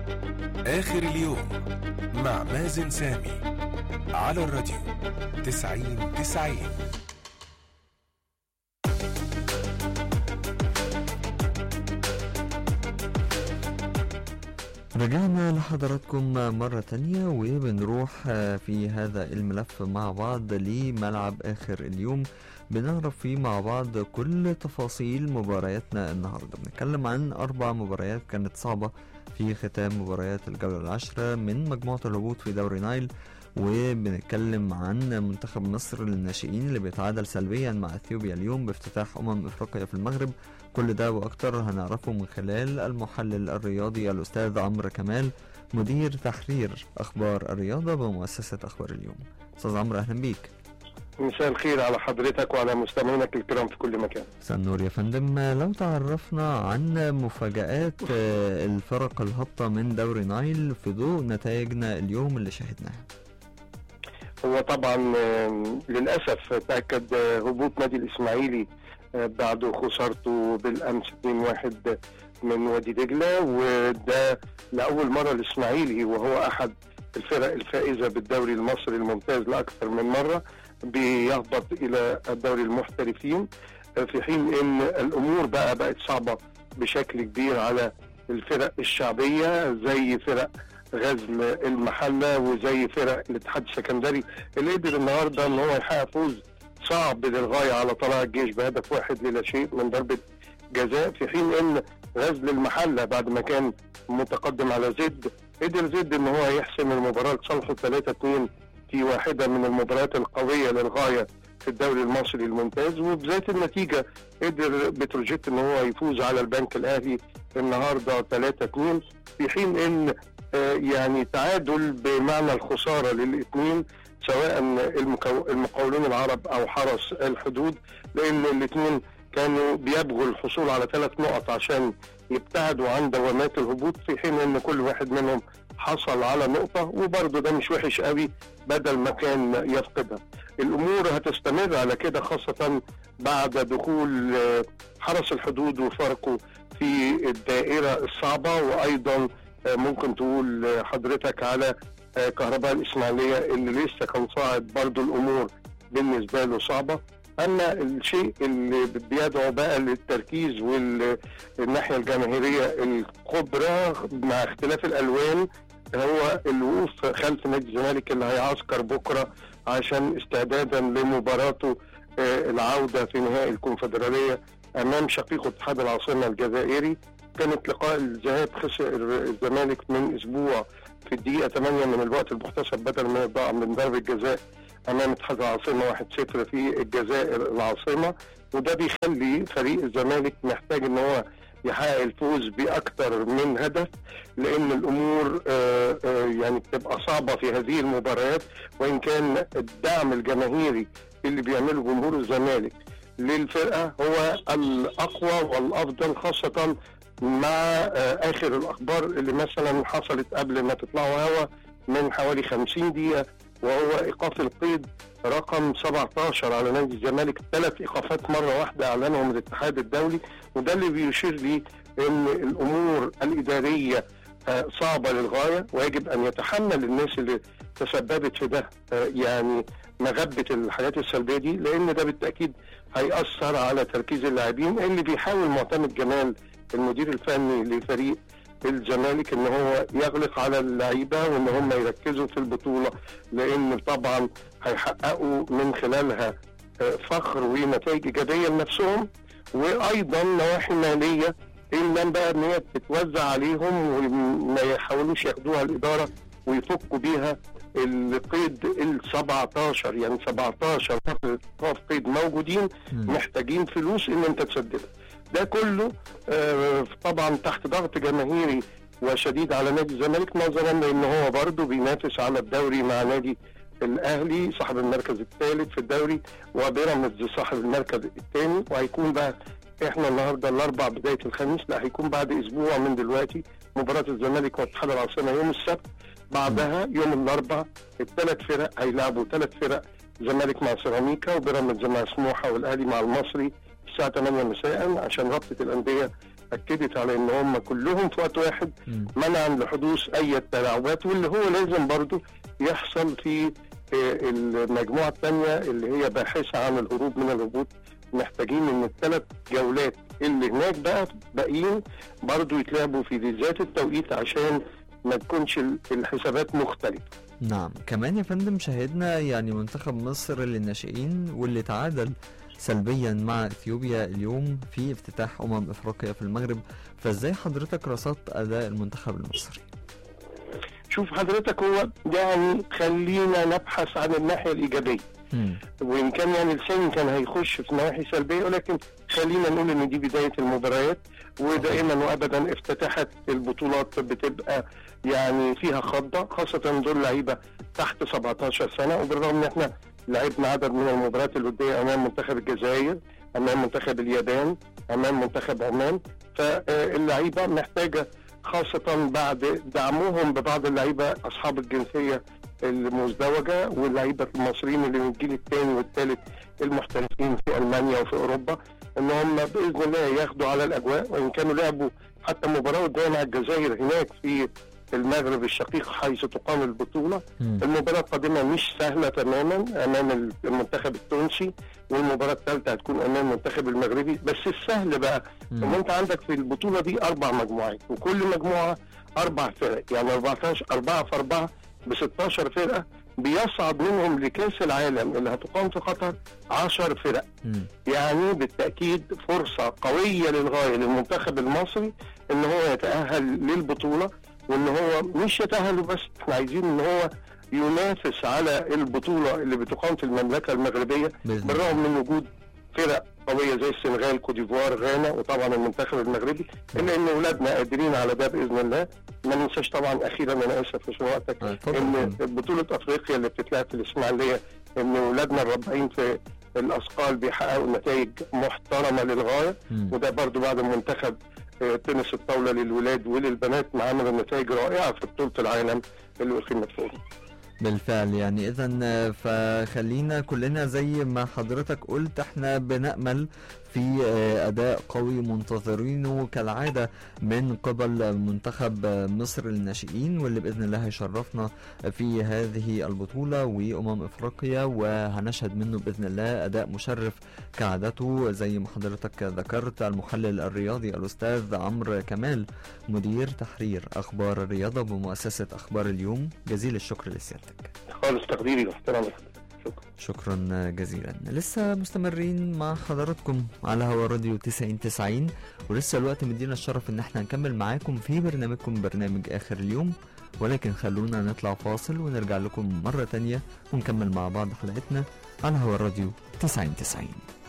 آخر اليوم مع مازن سامي على الراديو تسعين تسعين رجعنا لحضراتكم مرة تانية وبنروح في هذا الملف مع بعض لملعب آخر اليوم بنعرف فيه مع بعض كل تفاصيل مبارياتنا النهاردة بنتكلم عن أربع مباريات كانت صعبة في ختام مباريات الجولة العاشرة من مجموعة الهبوط في دوري نايل وبنتكلم عن منتخب مصر للناشئين اللي بيتعادل سلبيا مع اثيوبيا اليوم بافتتاح امم افريقيا في المغرب كل ده واكتر هنعرفه من خلال المحلل الرياضي الاستاذ عمرو كمال مدير تحرير اخبار الرياضه بمؤسسه اخبار اليوم استاذ عمرو اهلا بيك مساء الخير على حضرتك وعلى مستمعينك الكرام في كل مكان مساء النور يا فندم لو تعرفنا عن مفاجآت الفرق الهابطة من دوري نايل في ضوء نتائجنا اليوم اللي شاهدناها هو طبعا للاسف تاكد هبوط نادي الاسماعيلي بعد خسارته بالامس 2-1 من وادي دجله وده لاول مره الاسماعيلي وهو احد الفرق الفائزه بالدوري المصري الممتاز لاكثر من مره بيهبط الى الدوري المحترفين في حين ان الامور بقى بقت صعبه بشكل كبير على الفرق الشعبيه زي فرق غزل المحله وزي فرق الاتحاد السكندري اللي قدر النهارده ان هو يحقق فوز صعب للغايه على طلائع الجيش بهدف واحد للا شيء من ضربه جزاء في حين ان غزل المحله بعد ما كان متقدم على زد قدر زد ان هو يحسم المباراه لصالحه 3 2 في واحده من المباريات القويه للغايه في الدوري المصري الممتاز وبذات النتيجه قدر بتروجيت ان هو يفوز على البنك الاهلي النهارده 3 2 في حين ان يعني تعادل بمعنى الخساره للاثنين سواء المقاولون العرب او حرس الحدود لان الاثنين كانوا بيبغوا الحصول على ثلاث نقط عشان يبتعدوا عن دوامات الهبوط في حين ان كل واحد منهم حصل على نقطه وبرضه ده مش وحش قوي بدل ما كان يفقدها. الامور هتستمر على كده خاصه بعد دخول حرس الحدود وفرقه في الدائره الصعبه وايضا ممكن تقول حضرتك على كهرباء الاسماعيليه اللي لسه كان صاعد برضه الامور بالنسبه له صعبه اما الشيء اللي بيدعو بقى للتركيز والناحيه الجماهيريه الكبرى مع اختلاف الالوان هو الوقوف خلف نادي الزمالك اللي هيعسكر بكره عشان استعدادا لمباراته العوده في نهائي الكونفدراليه امام شقيقه اتحاد العاصمه الجزائري كانت لقاء الذهاب خسر الزمالك من اسبوع في الدقيقه 8 من الوقت المحتسب بدل ما يضاع من ضربه جزاء امام اتحاد العاصمه 1-0 في الجزائر العاصمه وده بيخلي فريق الزمالك محتاج ان هو يحقق الفوز باكثر من هدف لان الامور آآ آآ يعني بتبقى صعبه في هذه المباريات وان كان الدعم الجماهيري اللي بيعمله جمهور الزمالك للفرقه هو الاقوى والافضل خاصه مع اخر الاخبار اللي مثلا حصلت قبل ما تطلعوا هوا من حوالي 50 دقيقه وهو ايقاف القيد رقم 17 على نادي الزمالك ثلاث ايقافات مره واحده اعلنهم الاتحاد الدولي وده اللي بيشير لي ان الامور الاداريه صعبه للغايه ويجب ان يتحمل الناس اللي تسببت في ده يعني مغبه الحاجات السلبيه دي لان ده بالتاكيد هياثر على تركيز اللاعبين اللي بيحاول معتمد جمال المدير الفني لفريق الزمالك ان هو يغلق على اللعيبه وان هم يركزوا في البطوله لان طبعا هيحققوا من خلالها فخر ونتائج ايجابيه لنفسهم وايضا نواحي ماليه ان بقى ان هي تتوزع عليهم وما يحاولوش ياخدوها الاداره ويفكوا بيها القيد ال 17 يعني 17 فتره قيد موجودين محتاجين فلوس ان انت تسددها ده كله آه طبعا تحت ضغط جماهيري وشديد على نادي الزمالك نظرا لان هو برضه بينافس على الدوري مع نادي الاهلي صاحب المركز الثالث في الدوري وبيراميدز صاحب المركز الثاني وهيكون بقى احنا النهارده الاربع بدايه الخميس لا هيكون بعد اسبوع من دلوقتي مباراه الزمالك واتحاد العاصمه يوم السبت بعدها يوم الاربع الثلاث فرق هيلعبوا ثلاث فرق الزمالك مع سيراميكا وبيراميدز مع سموحه والاهلي مع المصري الساعه 8 مساء عشان رابطه الانديه اكدت على ان هم كلهم في وقت واحد مم. منعا لحدوث اي تلاعبات واللي هو لازم برضو يحصل في آه، المجموعه الثانيه اللي هي باحثه عن الهروب من الهبوط محتاجين ان الثلاث جولات اللي هناك بقى باقيين برضو يتلعبوا في ذات التوقيت عشان ما تكونش ال- الحسابات مختلفه نعم كمان يا فندم شاهدنا يعني منتخب مصر للناشئين واللي تعادل سلبيا مع اثيوبيا اليوم في افتتاح امم افريقيا في المغرب فازاي حضرتك رصدت اداء المنتخب المصري شوف حضرتك هو يعني خلينا نبحث عن الناحيه الايجابيه مم. وان كان يعني لسان كان هيخش في نواحي سلبيه ولكن خلينا نقول ان دي بدايه المباريات ودائما وابدا افتتاحات البطولات بتبقى يعني فيها خضه خاصه دول لعيبه تحت 17 سنه وبالرغم ان احنا لعبنا عدد من المباريات الوديه امام منتخب الجزائر امام منتخب اليابان امام منتخب عمان فاللعيبه محتاجه خاصة بعد دعمهم ببعض اللعيبة أصحاب الجنسية المزدوجة واللعيبة المصريين اللي من الجيل الثاني والثالث المحترفين في ألمانيا وفي أوروبا إن هم بإذن الله ياخدوا على الأجواء وإن كانوا لعبوا حتى مباراة ودية مع الجزائر هناك في المغرب الشقيق حيث تقام البطولة مم. المباراة القادمة مش سهلة تماما أمام المنتخب التونسي والمباراة الثالثة هتكون أمام المنتخب المغربي بس السهل بقى ان مم. انت عندك في البطوله دي اربع مجموعات وكل مجموعه اربع فرق يعني 14 4 في 4 ب 16 فرقه بيصعد منهم لكاس العالم اللي هتقام في قطر 10 فرق مم. يعني بالتاكيد فرصه قويه للغايه للمنتخب المصري ان هو يتاهل للبطوله وان هو مش يتاهل بس احنا عايزين ان هو ينافس على البطوله اللي بتقام في المملكه المغربيه بإذن الله. بالرغم من وجود فرق قويه زي السنغال كوديفوار غانا وطبعا المنتخب المغربي الا ان اولادنا قادرين على ده باذن الله ما ننساش طبعا اخيرا انا اسف عشان وقتك آه، اتفضل. ان بطوله افريقيا اللي بتتلعب في الاسماعيليه ان اولادنا الرابعين في الاثقال بيحققوا نتائج محترمه للغايه مم. وده برضو بعد منتخب آه، تنس الطاوله للولاد وللبنات ما عملوا نتائج رائعه في بطوله العالم اللي اقيمت في أوروبا. بالفعل يعني اذا فخلينا كلنا زي ما حضرتك قلت احنا بنأمل في آه، اداء قوي منتظرينه كالعاده من قبل منتخب آه، مصر للناشئين واللي باذن الله هيشرفنا في هذه البطوله وامم افريقيا وهنشهد منه باذن الله اداء مشرف كعادته زي ما حضرتك ذكرت المحلل الرياضي الاستاذ عمرو كمال مدير تحرير اخبار الرياضه بمؤسسه اخبار اليوم جزيل الشكر لسيادتك خالص تقديري واحترامي شكرا شكرا جزيلا لسه مستمرين مع حضراتكم على هوا راديو 90 90 ولسه الوقت مدينا الشرف ان احنا نكمل معاكم في برنامجكم برنامج اخر اليوم ولكن خلونا نطلع فاصل ونرجع لكم مرة تانية ونكمل مع بعض حلقتنا على هوا الراديو 90 90